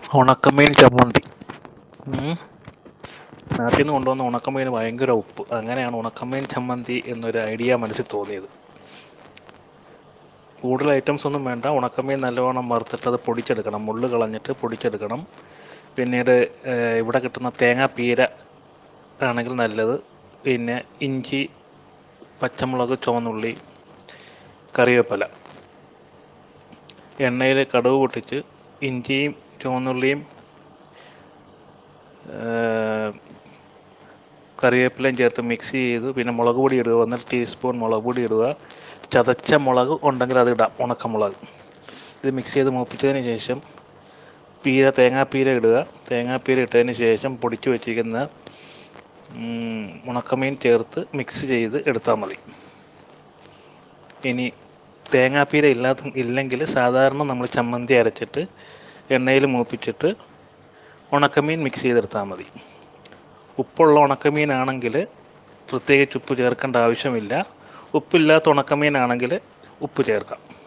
ഉണക്കമീൻ ചമ്മന്തി ഉം. നാട്ടിൽ നിന്ന് കൊണ്ടുവന്ന ഉണക്കമീൻ ഭയങ്കര ഉപ്പ് അങ്ങനെയാണ് ഉണക്കമീൻ ചമ്മന്തി എന്നൊരു ഐഡിയ മനസ്സിൽ തോന്നിയത് കൂടുതൽ ഐറ്റംസ് ഒന്നും വേണ്ട ഉണക്കമീൻ നല്ലവണ്ണം വറുത്തിട്ട് അത് പൊടിച്ചെടുക്കണം മുള്ള് കളഞ്ഞിട്ട് പൊടിച്ചെടുക്കണം പിന്നീട് ഏഹ്, ഇവിടെ കിട്ടുന്ന തേങ്ങാപ്പീര ആണെങ്കിൽ നല്ലത് പിന്നെ ഇഞ്ചി പച്ചമുളക് ചുവന്നുള്ളി കറിവേപ്പില എണ്ണയിൽ കടുക് പൊട്ടിച്ച് ഇഞ്ചിയും ചുവന്നുള്ളിയും ഏഹ്, കറിവേപ്പിലയും ചേർത്ത് മിക്സ് ചെയ്ത് പിന്നെ മുളക് പൊടി ഇടുക ഒന്നര ടീസ്പൂൺ മുളക് പൊടി ഇടുക ചതച്ച മുളക് ഉണ്ടെങ്കിൽ അത് ഇടാം ഉണക്കമുളക് ഇത് മിക്സ് ചെയ്ത് മൂപ്പിച്ചതിന് ശേഷം പീര തേങ്ങാപ്പീര ഇടുക തേങ്ങാപ്പീര ഇട്ടതിന് ശേഷം പൊടിച്ച് വെച്ചിരിക്കുന്ന ഉം, ഉണക്കമീൻ ചേർത്ത് മിക്സ് ചെയ്ത് എടുത്താൽ മതി ഇനി തേങ്ങാപ്പീര ഇല്ലാത്ത ഇല്ലെങ്കിൽ സാധാരണ നമ്മൾ ചമ്മന്തി അരച്ചിട്ട് എണ്ണയിൽ മൂപ്പിച്ചിട്ട് ഉണക്കമീൻ മിക്സ് ചെയ്തെടുത്താൽ മതി ഉപ്പുള്ള ഉണക്കമീനാണെങ്കിൽ പ്രത്യേകിച്ച് ഉപ്പ് ചേർക്കേണ്ട ആവശ്യമില്ല ഉപ്പില്ലാത്ത ഉണക്കമീനാണെങ്കിൽ ഉപ്പ് ചേർക്കാം